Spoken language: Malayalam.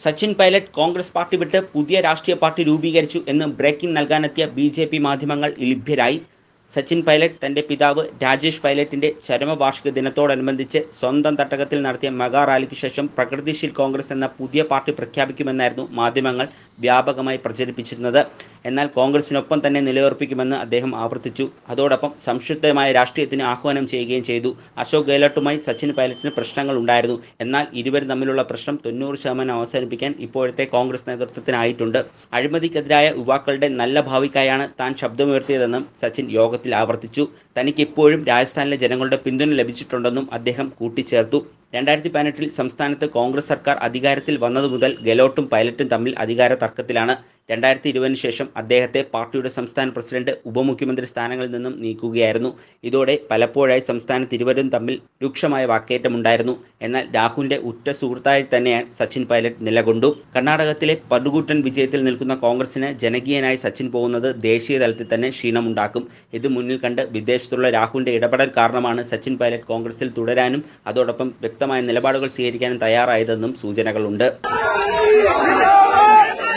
സച്ചിൻ പൈലറ്റ് കോൺഗ്രസ് പാർട്ടി വിട്ട് പുതിയ രാഷ്ട്രീയ പാർട്ടി രൂപീകരിച്ചു എന്ന് ബ്രേക്കിംഗ് നൽകാനെത്തിയ ബി ജെ പി മാധ്യമങ്ങൾ ലഭ്യരായി സച്ചിൻ പൈലറ്റ് തന്റെ പിതാവ് രാജേഷ് പൈലറ്റിന്റെ ചരമവാർഷിക ദിനത്തോടനുബന്ധിച്ച് സ്വന്തം തട്ടകത്തിൽ നടത്തിയ മെഗാ റാലിക്ക് ശേഷം പ്രകൃതിശീൽ കോൺഗ്രസ് എന്ന പുതിയ പാർട്ടി പ്രഖ്യാപിക്കുമെന്നായിരുന്നു മാധ്യമങ്ങൾ വ്യാപകമായി പ്രചരിപ്പിച്ചിരുന്നത് എന്നാൽ കോൺഗ്രസിനൊപ്പം തന്നെ നിലയുറപ്പിക്കുമെന്ന് അദ്ദേഹം ആവർത്തിച്ചു അതോടൊപ്പം സംശുദ്ധമായ രാഷ്ട്രീയത്തിന് ആഹ്വാനം ചെയ്യുകയും ചെയ്തു അശോക് ഗെഹ്ലോട്ടുമായി സച്ചിൻ പൈലറ്റിന് പ്രശ്നങ്ങൾ ഉണ്ടായിരുന്നു എന്നാൽ ഇരുവരും തമ്മിലുള്ള പ്രശ്നം തൊണ്ണൂറ് ശതമാനം അവസാനിപ്പിക്കാൻ ഇപ്പോഴത്തെ കോൺഗ്രസ് നേതൃത്വത്തിനായിട്ടുണ്ട് അഴിമതിക്കെതിരായ യുവാക്കളുടെ നല്ല ഭാവിക്കായാണ് താൻ ശബ്ദമുയർത്തിയതെന്നും സച്ചിൻ യോഗത്തിൽ ആവർത്തിച്ചു തനിക്ക് ഇപ്പോഴും രാജസ്ഥാനിലെ ജനങ്ങളുടെ പിന്തുണ ലഭിച്ചിട്ടുണ്ടെന്നും അദ്ദേഹം കൂട്ടിച്ചേർത്തു രണ്ടായിരത്തി പതിനെട്ടിൽ സംസ്ഥാനത്ത് കോൺഗ്രസ് സർക്കാർ അധികാരത്തിൽ വന്നതു മുതൽ ഗെലോട്ടും പൈലറ്റും തമ്മിൽ അധികാര തർക്കത്തിലാണ് രണ്ടായിരത്തി ഇരുപതിന് ശേഷം അദ്ദേഹത്തെ പാർട്ടിയുടെ സംസ്ഥാന പ്രസിഡന്റ് ഉപമുഖ്യമന്ത്രി സ്ഥാനങ്ങളിൽ നിന്നും നീക്കുകയായിരുന്നു ഇതോടെ പലപ്പോഴായി സംസ്ഥാനത്ത് ഇരുവരും തമ്മിൽ രൂക്ഷമായ വാക്കേറ്റമുണ്ടായിരുന്നു എന്നാൽ രാഹുലിന്റെ ഉറ്റ സുഹൃത്തായി തന്നെയാണ് സച്ചിൻ പൈലറ്റ് നിലകൊണ്ടു കർണാടകത്തിലെ പടുകൂട്ടൻ വിജയത്തിൽ നിൽക്കുന്ന കോൺഗ്രസിന് ജനകീയനായി സച്ചിൻ പോകുന്നത് ദേശീയ തലത്തിൽ തന്നെ ക്ഷീണമുണ്ടാക്കും ഇത് മുന്നിൽ കണ്ട് വിദേശത്തുള്ള രാഹുലിന്റെ ഇടപെടൽ കാരണമാണ് സച്ചിൻ പൈലറ്റ് കോൺഗ്രസിൽ തുടരാനും അതോടൊപ്പം വ്യക്തമായ നിലപാടുകൾ സ്വീകരിക്കാനും തയ്യാറായതെന്നും സൂചനകളുണ്ട്